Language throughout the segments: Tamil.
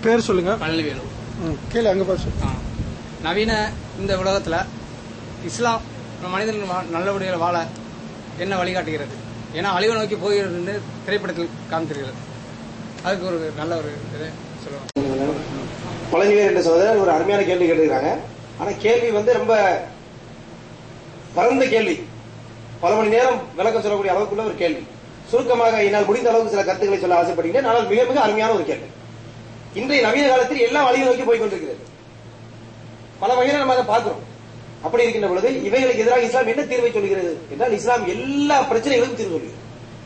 பேர் சொல்லுங்க பழனிவேலு ம், கீழே அங்க பாரு சொல்லு. ஆ. நவீன இந்த உலகத்துல இஸ்லாம் மனிதன் வா- நல்லபடியாக வாழ என்ன வழிகாட்டுகிறது ஏன்னா அழிவை நோக்கி போகிறது என்று திரைப்படத்தில் காமித்திருக்கிறது அதுக்கு ஒரு நல்ல ஒரு இது சொல்லுவாங்க பழனிவேல் என்ற சகோதரர் ஒரு அருமையான கேள்வி கேட்டிருக்காங்க ஆனா கேள்வி வந்து ரொம்ப பரந்த கேள்வி பல மணி நேரம் விளக்கம் சொல்லக்கூடிய அளவுக்குள்ள ஒரு கேள்வி சுருக்கமாக என்னால் முடிந்த அளவுக்கு சில கருத்துக்களை சொல்ல ஆசைப்படுகிறேன் ஆனால் மிக மிக அருமையான ஒரு கேள்வி இன்றைய நவீன காலத்தில் எல்லாம் அழிவு நோக்கி போய் கொண்டிருக்கிறது பல வகையில நம்ம அதை பார்க்கிறோம் அப்படி இருக்கின்ற பொழுது இவைகளுக்கு எதிராக இஸ்லாம் என்ன தீர்வை சொல்கிறது என்றால் இஸ்லாம் எல்லா பிரச்சனைகளுக்கும் தீர்வு சொல்கிறது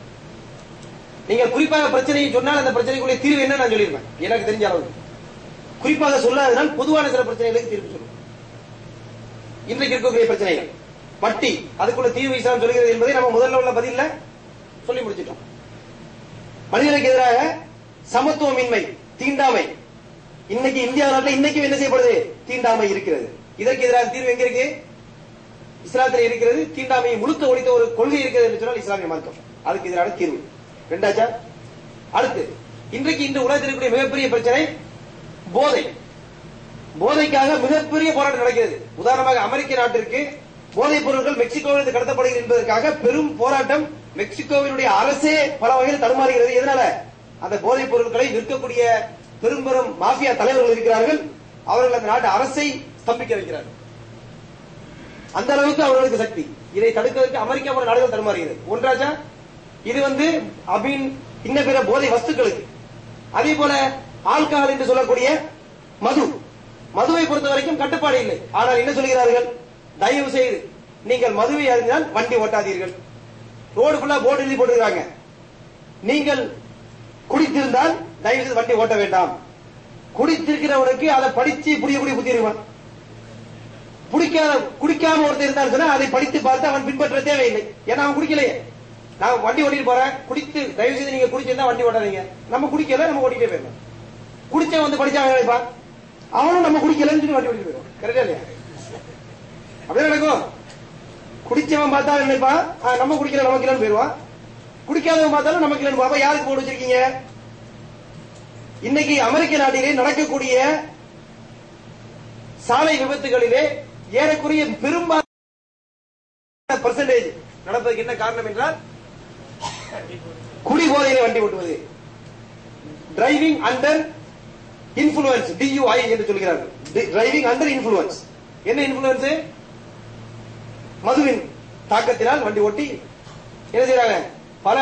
நீங்கள் குறிப்பாக பிரச்சனையை சொன்னால் அந்த பிரச்சனைக்குரிய தீர்வு என்ன நான் சொல்லியிருப்பேன் எனக்கு தெரிஞ்ச அளவுக்கு குறிப்பாக சொல்லாதனால் பொதுவான சில பிரச்சனைகளுக்கு தீர்வு சொல்லுவோம் இன்றைக்கு இருக்கக்கூடிய பிரச்சனைகள் வட்டி அதுக்குள்ள தீர்வு இஸ்லாம் சொல்கிறது என்பதை நம்ம முதல்ல உள்ள பதில்ல சொல்லி முடிச்சிட்டோம் மனிதனுக்கு எதிராக சமத்துவமின்மை தீண்டாமை இன்னைக்கு இந்தியா நாட்டில் இன்னைக்கும் என்ன செய்யப்படுது தீண்டாமை இருக்கிறது இதற்கு எதிராக தீர்வு எங்க இருக்கு இஸ்லாத்தில் இருக்கிறது தீண்டாமையை முழுக்க ஒழித்த ஒரு கொள்கை இருக்கிறது என்று சொன்னால் இஸ்லாமிய மார்க்கம் அதுக்கு எதிரான தீர்வு ரெண்டாச்சா அடுத்து இன்றைக்கு இந்த உலகத்தில் இருக்கக்கூடிய மிகப்பெரிய பிரச்சனை போதை போதைக்காக மிகப்பெரிய போராட்டம் நடக்கிறது உதாரணமாக அமெரிக்க நாட்டிற்கு போதைப் பொருட்கள் மெக்சிகோவிலிருந்து கடத்தப்படுகிறது என்பதற்காக பெரும் போராட்டம் மெக்சிகோவினுடைய அரசே பல வகையில் தடுமாறுகிறது எதனால அந்த போதைப் பொருட்களை விற்கக்கூடிய பெரும் பெரும் மாஃபியா தலைவர்கள் இருக்கிறார்கள் அவர்கள் அந்த நாட்டு அரசை ஸ்தம்பிக்க வைக்கிறார்கள் அந்த அளவுக்கு அவர்களுக்கு சக்தி இதை தடுக்கிறதுக்கு அமெரிக்கா போன்ற நாடுகள் தடுமாறுகிறது ஒன்றாச்சா இது வந்து அபின் இன்ன பிற போதை வஸ்துக்களுக்கு அதே போல ஆல்கஹால் என்று சொல்லக்கூடிய மது மதுவை பொறுத்த வரைக்கும் கட்டுப்பாடு இல்லை ஆனால் என்ன சொல்கிறார்கள் தயவு செய்து நீங்கள் மதுவை அறிந்தால் வண்டி ஓட்டாதீர்கள் ரோடு ஃபுல்லா போர்டு எழுதி போட்டிருக்காங்க நீங்கள் குடித்திருந்தால் தயவு செய்து வண்டி ஓட்ட வேண்டாம் குடித்திருக்கிறவனுக்கு அதை படிச்சு புடிய புடிய புத்திடுவான் குடிக்காத குடிக்காம ஒருத்தர் இருந்தான்னு சொன்னா அதை படித்து பார்த்து அவன் பின்பற்ற தேவையில்லை ஏன்னா அவன் குடிக்கலையே நான் வண்டி ஓட்டிட்டு போறேன் குடித்து தயவு செய்து நீங்க குடிச்சிருந்தா வண்டி ஓட்டாதீங்க நம்ம குடிக்கல நம்ம ஓட்டிட்டே போயிடலாம் குடிச்சவன் வந்து படிச்சா அவன் நினைப்பான் அவனும் நம்ம குடிக்கலன்னு சொல்லி வண்டி ஓட்டிட்டு போயிடும் கரெக்டா இல்லையா அப்படியே நடக்கும் குடிச்சவன் பார்த்தா நினைப்பான் ஆ, நம்ம குடிக்கல நமக்கு இல்லைன்னு போயிடுவான் குடிக்காதவன் பார்த்தாலும் நமக்கு இல்லைன்னு போவான். அப்ப யாருக்கு போட்டு வச்சிருக்கீங்க இன்னைக்கு அமெரிக்க நாட்டிலே நடக்கக்கூடிய சாலை விபத்துகளிலே ஏறக்குறைய பெரும்பாலான பர்சன்டேஜ் நடப்பதற்கு என்ன காரணம் என்றால் குடி போதையிலே வண்டி ஓட்டுவது டிரைவிங் அண்டர் இன்ஃபுளுன்ஸ் டியூஐ என்று சொல்கிறார்கள் டிரைவிங் அண்டர் இன்ஃபுளுன்ஸ் என்ன இன்ஃபுளுன்ஸ் மதுவின் தாக்கத்தினால் வண்டி ஓட்டி என்ன செய்யறாங்க பல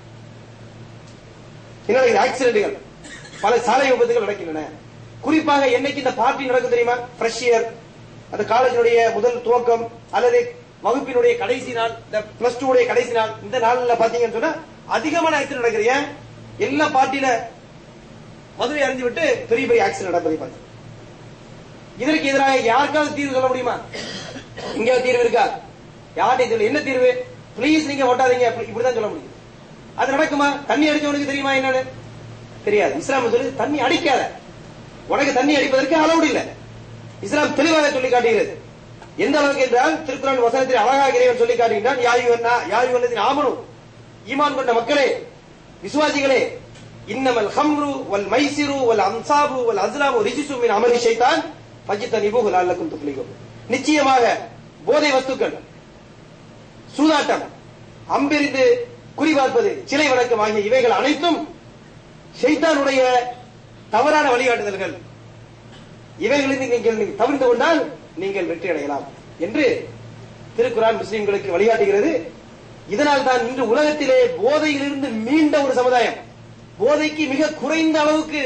என்ன ஆக்சிடென்ட்கள் பல சாலை விபத்துகள் நடக்கின்றன குறிப்பாக என்னைக்கு இந்த பார்ட்டி நடக்கும் தெரியுமா ஃப்ரெஷ் இயர் அந்த காலேஜினுடைய முதல் துவக்கம் அல்லது வகுப்பினுடைய கடைசி நாள் இந்த பிளஸ் டூ உடைய கடைசி நாள் இந்த நாள்ல பாத்தீங்கன்னு சொன்னா அதிகமான ஆக்சிடென்ட் நடக்குது ஏன் எல்லா பார்ட்டியில மதுரை அறிஞ்சு விட்டு பெரிய பெரிய ஆக்சிடென்ட் நடப்பதை பார்த்து இதற்கு எதிராக யாருக்காவது தீர்வு சொல்ல முடியுமா இங்க தீர்வு இருக்கா யார்கிட்ட இதுல என்ன தீர்வு ப்ளீஸ் நீங்க ஓட்டாதீங்க அப்படி- இப்படிதான் சொல்ல முடியும் அது நடக்குமா தண்ணி அடிச்சவனுக்கு தெரியுமா என்னன்னு தெரியாது இஸ்லாம் சொல்லி தண்ணி அடிக்காத உனக்கு தண்ணி அடிப்பதற்கு அளவுடு இல்ல இஸ்லாம் தெளிவாக சொல்லி காட்டுகிறது எந்த அளவுக்கு என்றால் திருக்குறள் வசனத்தில் அழகாக இறைவன் சொல்லி காட்டுகின்றான் யாயுவன்னா யாயுவல்லதின் ஆமனும் ஈமான் கொண்ட மக்களே விசுவாசிகளே இன்னமல் ஹம்ரு வல் மைசிரு வல் அம்சாபு வல் அஸ்லாமு ரிஜிசு மின் அமலி ஷைத்தான் ஃபஜ்தனிபு லஅல்லக்கும் துஃப்லிஹூன் நிச்சயமாக போதை வஸ்துக்கள் சூதாட்டம் அம்பெறிந்து குறிபார்ப்பது சிலை வணக்கம் ஆகிய இவைகள் அனைத்தும் ஷைத்தானுடைய தவறான வழிகாட்டுதல்கள் இவைகளிலிருந்து நீங்கள் தவிர்த்து கொண்டால் நீங்கள் வெற்றி அடையலாம் என்று திருக்குரான் முஸ்லிம்களுக்கு வழிகாட்டுகிறது இதனால் தான் இன்று உலகத்திலே போதையிலிருந்து மீண்ட ஒரு சமுதாயம் போதைக்கு மிக குறைந்த அளவுக்கு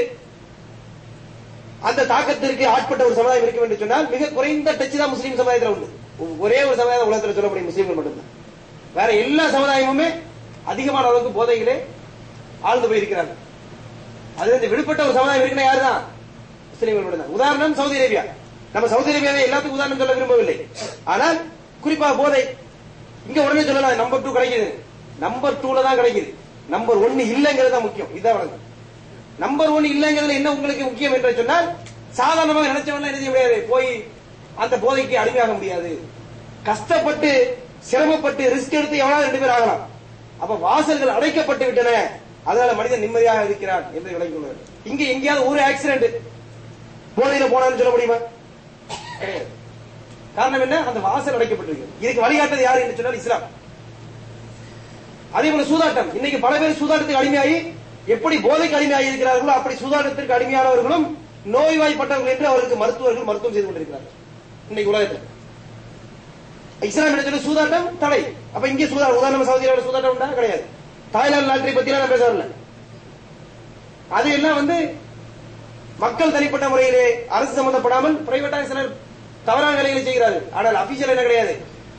அந்த தாக்கத்திற்கு ஆட்பட்ட ஒரு சமுதாயம் இருக்கும் என்று சொன்னால் மிக குறைந்த டச் தான் முஸ்லீம் சமுதாயத்தில் உண்டு ஒரே ஒரு சமுதாயம் உலகத்தில் சொல்லக்கூடிய முஸ்லீம்கள் மட்டும்தான் வேற எல்லா சமுதாயமுமே அதிகமான அளவுக்கு போதையிலே ஆழ்ந்து போயிருக்கிறார்கள் அதுல இருந்து விடுபட்ட ஒரு சமுதாயம் இருக்குன்னா யாருதான் முஸ்லீம்கள் மட்டும்தான் உதாரணம் சவுதி அரேபியா நம்ம சவுதி அரேபியாவை எல்லாத்துக்கும் உதாரணம் சொல்ல விரும்பவில்லை ஆனால் குறிப்பா போதை இங்க உடனே சொல்லலாம் நம்பர் டூ கிடைக்குது நம்பர் டூல தான் கிடைக்குது நம்பர் ஒன்னு இல்லங்கிறது தான் முக்கியம் இதான் வழங்கும் நம்பர் ஒன் இல்லங்கிறதுல என்ன உங்களுக்கு முக்கியம் என்று சொன்னால் சாதாரணமாக நினைச்சவன என்ன செய்ய முடியாது போய் அந்த போதைக்கு அடிமையாக முடியாது கஷ்டப்பட்டு சிரமப்பட்டு ரிஸ்க் எடுத்து எவனாவது ரெண்டு பேர் ஆகலாம் அப்ப வாசல்கள் அடைக்கப்பட்டு விட்டன அதனால மனிதன் நிம்மதியாக இருக்கிறான் என்று விளங்கிக் கொள்ள வேண்டும் இங்க எங்கேயாவது ஒரு ஆக்சிடென்ட் போதையில போனான்னு சொல்ல முடியுமா கிடையாது காரணம் என்ன அந்த வாசல் அடைக்கப்பட்டிருக்கு இதுக்கு வழிகாட்டது யாரு என்று சொன்னால் இஸ்லாம் அதே போல சூதாட்டம் இன்னைக்கு பல பேர் சூதாட்டத்துக்கு அடிமையாகி எப்படி போதைக்கு அடிமையாகி இருக்கிறார்களோ அப்படி சூதாட்டத்திற்கு அடிமையானவர்களும் நோய்வாய்ப்பட்டவர்கள் என்று அவர்களுக்கு மருத்துவர்கள் மருத்துவம் செய்து கொண்டிருக்கிறார்கள் இன்னைக்கு உலகத்தில் இஸ்லாம் என்ன சொல்லி சூதாட்டம் தடை அப்ப இங்கே சூதாட்டம் உதாரணமா சவுதி அரேபியா சூதாட்டம் உண்டா கிடையாது தாய்லாந்து லாட்டரி பத்தி நான் பேச வரல அது எல்லாம் வந்து மக்கள் தனிப்பட்ட முறையிலே அரசு சம்பந்தப்படாமல் பிரைவேட்டாக சிலர் தவறான வேலைகளை செய்கிறார்கள் ஆனால் அபிஷியல் என்ன கிடையாது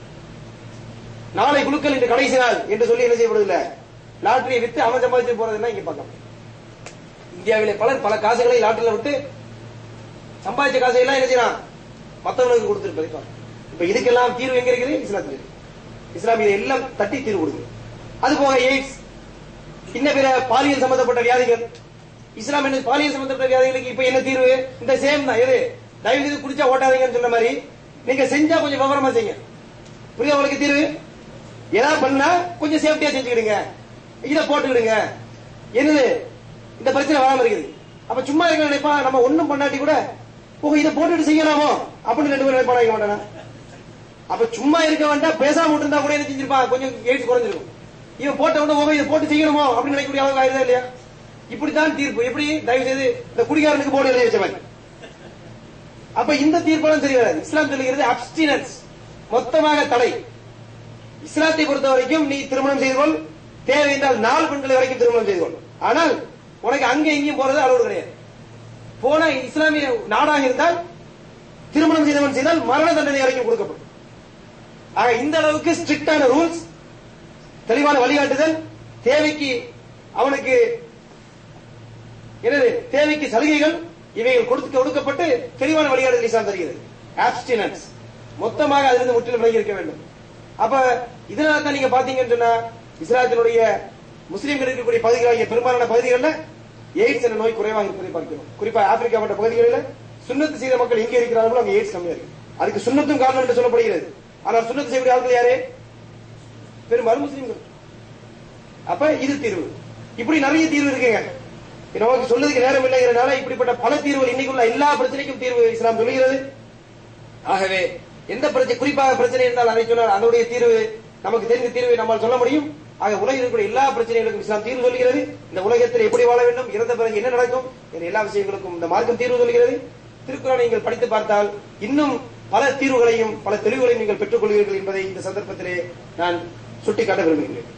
நாளை குழுக்கள் இன்று கடைசி நாள் என்று சொல்லி என்ன செய்யப்படுதில்ல லாட்டரியை வித்து அவன் சம்பாதிச்சு போறதுன்னா இங்க பார்க்கலாம் இந்தியாவிலே பலர் பல காசுகளை லாட்டரியில விட்டு சம்பாதிச்ச காசை எல்லாம் என்ன செய்யலாம் மத்தவங்களுக்கு கொடுத்திருப்பதை பார்க்கலாம். இப்ப இதுக்கெல்லாம் தீர்வு எங்க இருக்குது இஸ்லாத்தில் இருக்கு இஸ்லாம் இதை எல்லாம் தட்டி தீர்வு கொடுக்குது அது போக எய்ட்ஸ் இன்ன பிற பாலியல் சம்பந்தப்பட்ட வியாதிகள் இஸ்லாம் என்ன பாலியல் சம்பந்தப்பட்ட வியாதிகளுக்கு இப்ப என்ன தீர்வு இந்த சேம் தான் எது தயவு செய்து குடிச்சா ஓட்டாதீங்கன்னு சொன்ன மாதிரி நீங்க செஞ்சா கொஞ்சம் விவரமா செய்யுங்க புரியுதா உங்களுக்கு தீர்வு ஏதாவது பண்ணா கொஞ்சம் சேஃப்டியா செஞ்சுக்கிடுங்க இத போட்டுக்கிடுங்க என்னது இந்த பிரச்சனை வராம இருக்குது அப்ப சும்மா இருக்க நினைப்பா நம்ம ஒண்ணும் பண்ணாட்டி கூட ஓ இதை போட்டுட்டு செய்யலாமோ அப்படின்னு ரெண்டு பேரும் நினைப்பானா இருக்க மாட்டானா அப்ப சும்மா இருக்க வேண்டாம் பேசாம விட்டுருந்தா கூட என்ன செஞ்சிருப்பான் கொஞ்சம் எய்ட்ஸ் குறைஞ்சிருக்கும் இவன் போட்ட உடனே ஓ இதை போட்டு செய்யணுமோ அப்படின்னு நினைக்கக்கூடிய அளவுக்கு ஆயிருதா இல்லையா இப்படித்தான் தீர்ப்பு எப்படி தயவு செய்து இந்த குடிகாரனுக்கு போர்டு எழுதி வச்ச மாதிரி அப்ப இந்த தீர்ப்பெல்லாம் தெரிய வராது இஸ்லாம் சொல்லுகிறது அப்டினன்ஸ் மொத்தமாக தடை இஸ்லாத்தை பொறுத்த வரைக்கும் நீ திருமணம் செய்து கொள் தேவை என்றால் நாலு பெண்களை வரைக்கும் திருமணம் செய்து கொள் ஆனால் உனக்கு அங்க இங்கேயும் போறது அளவு கிடையாது போன இஸ்லாமிய நாடாக இருந்தால் திருமணம் செய்தவன் செய்தால் மரண தண்டனை வரைக்கும் கொடுக்கப்படும் ஆக இந்த அளவுக்கு ஸ்ட்ரிக்டான ரூல்ஸ் தெளிவான வழிகாட்டுதல் தேவைக்கு அவனுக்கு என்னது தேவைக்கு சலுகைகள் இவைகள் கொடுத்து கொடுக்கப்பட்டு தெளிவான வழிகாட்டுதல் இஸ்லாம் தருகிறது ஆப்ஸ்டினன்ஸ் மொத்தமாக அதிலிருந்து முற்றிலும் விலகி இருக்க வேண்டும் அப்ப இதனால தான் நீங்க பாத்தீங்கன்னு சொன்னா இஸ்லாத்தினுடைய முஸ்லீம்கள் இருக்கக்கூடிய பகுதிகளாகிய பெரும்பாலான பகுதிகளில் எய்ட்ஸ் என்ற நோய் குறைவாக இருப்பதை பார்க்கிறோம் குறிப்பா ஆப்பிரிக்கா போன்ற பகுதிகளில் சுண்ணத்து செய்த மக்கள் எங்கே இருக்கிறார்களோ அங்க எய்ட்ஸ் கம்மியா இருக்கு அதுக்கு சுண்ணத்தும் காரணம் என்று சொல்லப்படுகிறது ஆனால் சுண்ணத்து செய்யக்கூடிய ஆட்கள் யாரு பெரும்பாலும் முஸ்லீம்கள் அப்ப இது தீர்வு இப்படி நிறைய தீர்வு இருக்குங்க நமக்கு சொல்றதுக்கு நேரம் இல்லைங்கிறனால இப்படிப்பட்ட பல தீர்வுகள் இன்னைக்குள்ள எல்லா பிரச்சனைக்கும் தீர்வு இஸ்லாம் சொல்லுகிறது ஆகவே எந்த பிரச்சனை குறிப்பாக பிரச்சனை இருந்தால் அதை சொன்னால் அதனுடைய தீர்வு நமக்கு தெரிந்த தீர்வை நம்மால் சொல்ல முடியும் ஆக உலகில் இருக்கக்கூடிய எல்லா பிரச்சனைகளுக்கும் இஸ்லாம் தீர்வு சொல்கிறது இந்த உலகத்தில் எப்படி வாழ வேண்டும் இறந்த பிறகு என்ன நடக்கும் என எல்லா விஷயங்களுக்கும் இந்த மார்க்கம் தீர்வு சொல்கிறது திருக்குறளை நீங்கள் படித்து பார்த்தால் இன்னும் பல தீர்வுகளையும் பல தெளிவுகளையும் நீங்கள் பெற்றுக் கொள்வீர்கள் என்பதை இந்த சந்தர்ப்பத்திலே நான் சுட்டிக்காட்ட விரும்புகிறேன்